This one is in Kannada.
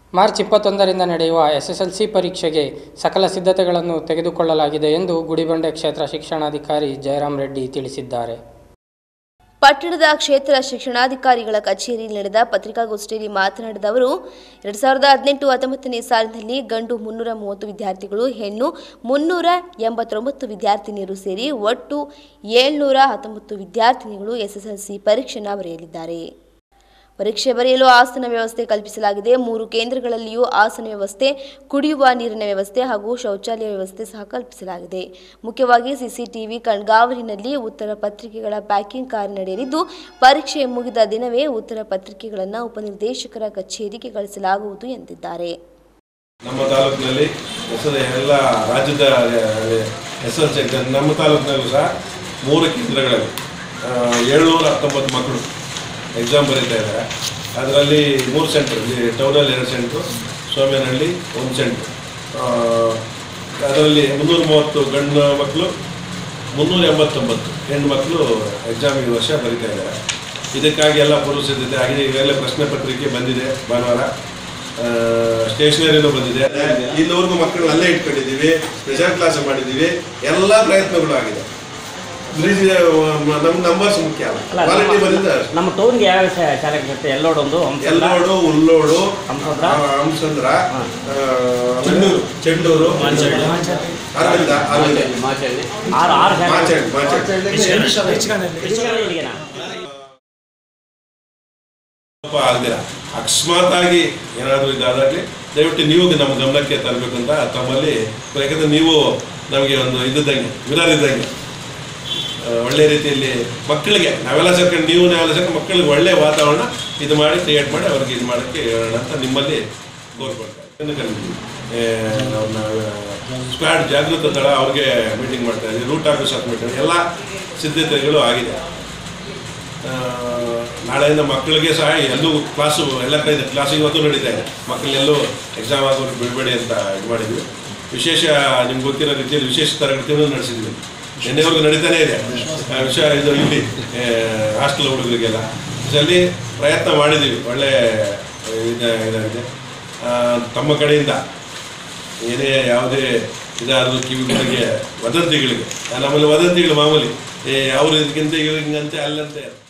ಮಾರ್ಚ್ ಇಪ್ಪತ್ತೊಂದರಿಂದ ನಡೆಯುವ ಎಸ್ಎಸ್ಎಲ್ಸಿ ಪರೀಕ್ಷೆಗೆ ಸಕಲ ಸಿದ್ಧತೆಗಳನ್ನು ತೆಗೆದುಕೊಳ್ಳಲಾಗಿದೆ ಎಂದು ಗುಡಿಬಂಡೆ ಕ್ಷೇತ್ರ ಶಿಕ್ಷಣಾಧಿಕಾರಿ ಜಯರಾಮ್ ರೆಡ್ಡಿ ತಿಳಿಸಿದ್ದಾರೆ ಪಟ್ಟಣದ ಕ್ಷೇತ್ರ ಶಿಕ್ಷಣಾಧಿಕಾರಿಗಳ ಕಚೇರಿಯಲ್ಲಿ ನಡೆದ ಪತ್ರಿಕಾಗೋಷ್ಠಿಯಲ್ಲಿ ಮಾತನಾಡಿದ ಅವರು ಎರಡ್ ಸಾವಿರದ ಹದಿನೆಂಟು ಹತ್ತೊಂಬತ್ತನೇ ಸಾಲಿನಲ್ಲಿ ಗಂಡು ಮುನ್ನೂರ ಮೂವತ್ತು ವಿದ್ಯಾರ್ಥಿಗಳು ಹೆಣ್ಣು ಮುನ್ನೂರ ಎಂಬತ್ತೊಂಬತ್ತು ವಿದ್ಯಾರ್ಥಿನಿಯರು ಸೇರಿ ಒಟ್ಟು ಏಳ್ನೂರ ಹತ್ತೊಂಬತ್ತು ವಿದ್ಯಾರ್ಥಿನಿಗಳು ಎಸ್ಎಸ್ಎಲ್ಸಿ ಪರೀಕ್ಷೆನ ಬರೆಯಲಿದ್ದಾರೆ ಪರೀಕ್ಷೆ ಬರೆಯಲು ಆಸನ ವ್ಯವಸ್ಥೆ ಕಲ್ಪಿಸಲಾಗಿದೆ ಮೂರು ಕೇಂದ್ರಗಳಲ್ಲಿಯೂ ಆಸನ ವ್ಯವಸ್ಥೆ ಕುಡಿಯುವ ನೀರಿನ ವ್ಯವಸ್ಥೆ ಹಾಗೂ ಶೌಚಾಲಯ ವ್ಯವಸ್ಥೆ ಸಹ ಕಲ್ಪಿಸಲಾಗಿದೆ ಮುಖ್ಯವಾಗಿ ಸಿಸಿಟಿವಿ ಕಣ್ಗಾವಲಿನಲ್ಲಿ ಉತ್ತರ ಪತ್ರಿಕೆಗಳ ಪ್ಯಾಕಿಂಗ್ ಕಾರ್ಯ ನಡೆಯಲಿದ್ದು ಪರೀಕ್ಷೆ ಮುಗಿದ ದಿನವೇ ಉತ್ತರ ಪತ್ರಿಕೆಗಳನ್ನು ಉಪನಿರ್ದೇಶಕರ ಕಚೇರಿಗೆ ಕಳಿಸಲಾಗುವುದು ಎಂದಿದ್ದಾರೆ ನಮ್ಮ ತಾಲೂಕಿನಲ್ಲಿ ಹೆಸರು ಎಲ್ಲ ರಾಜ್ಯದ ಎಸ್ ಎಲ್ ಸಿ ಎಕ್ಸಾಮ್ ನಮ್ಮ ತಾಲೂಕಿನಲ್ಲೂ ಸಹ ಮೂರು ಕೇಂದ್ರಗಳಲ್ಲಿ ಏಳ್ನೂರ ಹತ್ತೊಂಬತ್ತು ಮಕ್ಕಳು ಎಕ್ಸಾಮ್ ಬರೀತಾ ಇದ್ದಾರೆ ಅದರಲ್ಲಿ ಮೂರು ಸೆಂಟ್ರ್ ಇಲ್ಲಿ ಟೌನಲ್ಲಿ ಎರಡು ಸೆಂಟ್ರು ಸೋಮೇನಹಳ್ಳಿ ಒಂದು ಸೆಂಟ್ರು ಅದರಲ್ಲಿ ಮುನ್ನೂರ ಮೂವತ್ತು ಗಂಡು ಮಕ್ಕಳು ಮುನ್ನೂರ ಎಂಬತ್ತೊಂಬತ್ತು ಹೆಣ್ಣು ಮಕ್ಕಳು ಎಕ್ಸಾಮ್ ಈ ವರ್ಷ ಬರೀತಾ ಇದ್ದಾರೆ ಇದಕ್ಕಾಗಿ ಎಲ್ಲ ಪೂರ್ವ ಸಿದ್ಧತೆ ಆಗಿದೆ ಈಗಾಗಲೇ ಪ್ರಶ್ನೆ ಪತ್ರಿಕೆ ಬಂದಿದೆ ಭಾನುವಾರ ಸ್ಟೇಷನರಿನೂ ಬಂದಿದೆ ಇಲ್ಲಿವರೆಗೂ ಮಕ್ಕಳು ಅಲ್ಲೇ ಇಟ್ಕೊಂಡಿದ್ದೀವಿ ಸ್ಪೆಷಲ್ ಕ್ಲಾಸ್ ಮಾಡಿದ್ದೀವಿ ಎಲ್ಲ ಪ್ರಯತ್ನಗಳು ಆಗಿದೆ ನಮ್ಮ ನಂಬರ್ಸ್ ಮುಖ್ಯ ಅಲ್ಲ ಅಲ್ಲ, ಕ್ವಾಲಿಟಿ ನಮ್ಮ- ಬಂದಿದ್ದ ನಮ್ಮ ಟೌನ್ಗೆ ಯಾವ ಶಾಲೆ ಬರುತ್ತೆ ಎಲ್ಲೋಡೊಂದು ಹಂಸಂದ್ರ, ಎಲ್ಲೋಡು ಉಲ್ಲೋಡು ಹಂಸಂದ್ರ, ಆ, ಹಂಸಂದ್ರ ಹಾ. ಆ, ಚೆಂಡೂರು ಚೆಂಡೂರು ಅರವಿಂದ ಅರವಿಂದ ಆರು ಆರು ಶಾಲೆ ಮಾಚಂಡ್ ಮಾಚಂಡ್ ಹೆಚ್ಚಿಗೆ ಇಲ್ಲಿಗೆನಾ? ಸ್ವಲ್ಪ ಆಗ್ದಿರ ಅಕಸ್ಮಾತ್ ಆಗಿ ಏನಾದರೂ ಇದಾದಾಗಲಿ ದಯವಿಟ್ಟು ನೀವು ನಮ್ಮ ಗಮನಕ್ಕೆ ತರಬೇಕು ಅಂತ ತಮ್ಮಲ್ಲಿ ಯಾಕಂದ್ರೆ ನೀವು ನಮಗೆ ಒಂದು ಇದ್ದಂಗೆ ವಿರಾರ್ ಇದ್ದಂಗೆ ಆ, ಒಳ್ಳೆ ರೀತಿಯಲ್ಲಿ ಮಕ್ಕಳಿಗೆ ನಾವೆಲ್ಲ ಸೇರ್ಕೊಂಡು ನೀವು ನಾವೆಲ್ಲ ಸೇರ್ಕೊಂಡು ಮಕ್ಕಳಿಗೆ ಒಳ್ಳೆ ವಾತಾವರಣ ಇದು ಮಾಡಿ ಕ್ರಿಯೇಟ್ ಮಾಡಿ ಅವ್ರಿಗೆ ಇದು ಮಾಡೋಕ್ಕೆ ಹೇಳೋಣ ಅಂತ ನಿಮ್ಮಲ್ಲಿ ಕೋರ್ಕೊಳ್ತಾರೆ ಸ್ಕ್ವಾಡ್ ಜಾಗೃತ ದಳ ಅವ್ರಿಗೆ ಮೀಟಿಂಗ್ ಮಾಡ್ತಾ ಇದ್ದೀವಿ ರೂಟ್ ಆಫೀಸರ್ ಮೀಟಿಂಗ್ ಎಲ್ಲ ಸಿದ್ಧತೆಗಳು ಆಗಿದೆ ಆ, ನಾಳೆಯಿಂದ ಮಕ್ಕಳಿಗೆ ಸಹ ಎಲ್ಲೂ ಕ್ಲಾಸು ಎಲ್ಲ ಕಡೆ ಇದೆ ಕ್ಲಾಸ್ ಇವತ್ತು ನಡೀತಾ ಇದೆ ಮಕ್ಕಳೆಲ್ಲೂ ಎಕ್ಸಾಮ್ ಆಗೋರು ಬಿಡಬೇಡಿ ಅಂತ ಇದು ಮಾಡಿದ್ವಿ ವಿಶೇಷ ನಿಮ್ಗೆ ಗೊತ್ತಿರೋ ರೀತಿಯಲ್ಲಿ ವಿಶೇಷ ತರಗತಿಯನ್ನು ನಡೆಸಿದ್ವಿ ನಿನ್ನೆವರೆಗೂ ನಡೀತಾನೆ ಇದೆ ಆ, ವಿಷಯ ಇದು ಇಲ್ಲಿ ಹಾಸ್ಟೆಲ್ ಹುಡುಗರಿಗೆಲ್ಲ ಇದರಲ್ಲಿ ಪ್ರಯತ್ನ ಮಾಡಿದ್ದೀವಿ ಒಳ್ಳೆ ಇದೆ ಇದಾಗಿದೆ ಆ, ತಮ್ಮ ಕಡೆಯಿಂದ ಏನೇ ಯಾವುದೇ ಇದಾದರೂ ಕಿವಿಗಳಿಗೆ ವದಂತಿಗಳಿಗೆ ನಮ್ಮಲ್ಲಿ ವದಂತಿಗಳು ಮಾಮೂಲಿ ಏ ಅವ್ರು ಇದಕ್ಕಿಂತ ಇವ್ರಿಗಂತೆ ಅಲ್ಲಂತೆ